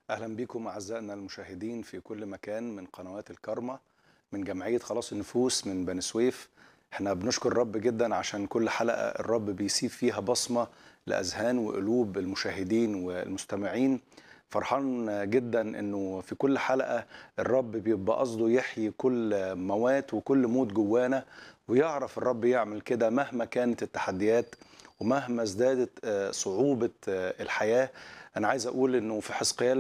اهلا بكم اعزائنا المشاهدين في كل مكان من قنوات الكرمة من جمعيه خلاص النفوس من بني سويف احنا بنشكر الرب جدا عشان كل حلقه الرب بيسيب فيها بصمه لاذهان وقلوب المشاهدين والمستمعين فرحان جدا انه في كل حلقه الرب بيبقى قصده يحيي كل موات وكل موت جوانا ويعرف الرب يعمل كده مهما كانت التحديات ومهما ازدادت آه، صعوبه آه، الحياه انا عايز اقول انه في حزقيال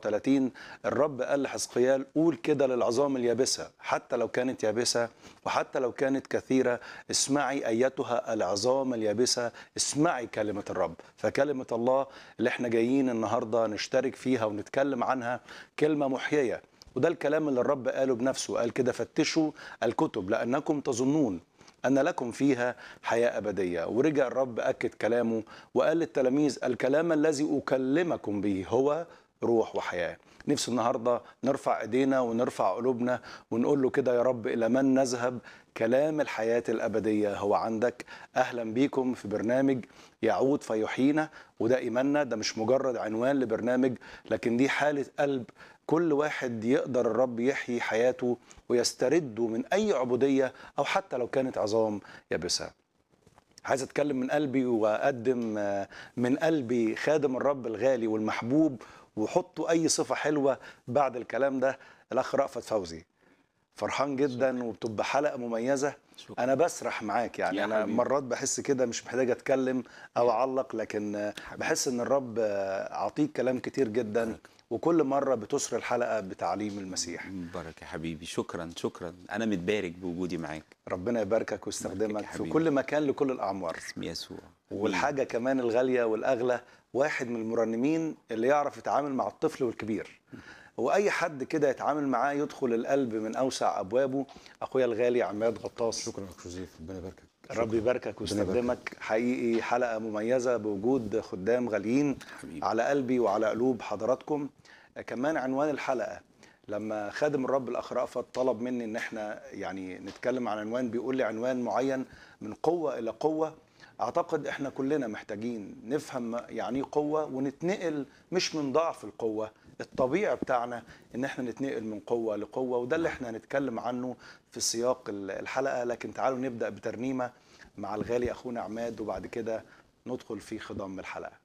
37 الرب قال لحزقيال قول كده للعظام اليابسه حتى لو كانت يابسه وحتى لو كانت كثيره اسمعي ايتها العظام اليابسه اسمعي كلمه الرب فكلمه الله اللي احنا جايين النهارده نشترك فيها ونتكلم عنها كلمه محييه وده الكلام اللي الرب قاله بنفسه قال كده فتشوا الكتب لانكم تظنون أن لكم فيها حياة أبدية ورجع الرب أكد كلامه وقال للتلاميذ الكلام الذي أكلمكم به هو روح وحياة نفسي النهاردة نرفع ايدينا ونرفع قلوبنا ونقول له كده يا رب إلى من نذهب كلام الحياة الأبدية هو عندك أهلا بيكم في برنامج يعود فيحيينا وده إيماننا ده مش مجرد عنوان لبرنامج لكن دي حالة قلب كل واحد يقدر الرب يحيي حياته ويسترده من أي عبودية أو حتى لو كانت عظام يابسة عايز اتكلم من قلبي واقدم آه، من قلبي خادم الرب الغالي والمحبوب وحطوا اي صفه حلوه بعد الكلام ده الاخ رأفت فوزي فرحان جدا وبتبقى حلقه مميزه شكرا. انا بسرح معاك يعني يا انا حبيبي. مرات بحس كده مش محتاج اتكلم او اعلق لكن آه، بحس ان الرب آه، عطيك كلام كتير جدا وكل مره بتسر الحلقه بتعليم المسيح مبارك يا حبيبي شكرا شكرا انا متبارك بوجودي معاك ربنا يباركك يباركك ويستخدمك يا في حبيبي. كل مكان لكل الاعمار اسم يسوع والحاجة كمان الغالية والأغلى واحد من المرنمين اللي يعرف يتعامل مع الطفل والكبير وأي حد كده يتعامل معاه يدخل القلب من أوسع أبوابه أخويا الغالي عماد غطاس شكرا يا جوزيف ربنا يباركك الرب يباركك ويستخدمك حقيقي حلقة مميزة بوجود خدام غاليين حبيبي. على قلبي وعلى قلوب حضراتكم كمان عنوان الحلقة لما خادم الرب الأخ رأفت طلب مني إن احنا يعني نتكلم عن عنوان بيقول لي عنوان معين من قوة إلى قوة أعتقد احنا كلنا محتاجين نفهم يعني إيه قوة ونتنقل مش من ضعف القوة الطبيعي بتاعنا ان احنا نتنقل من قوة لقوة وده اللي احنا هنتكلم عنه في سياق الحلقة لكن تعالوا نبدأ بترنيمة مع الغالي أخونا عماد وبعد كده ندخل في خضم الحلقة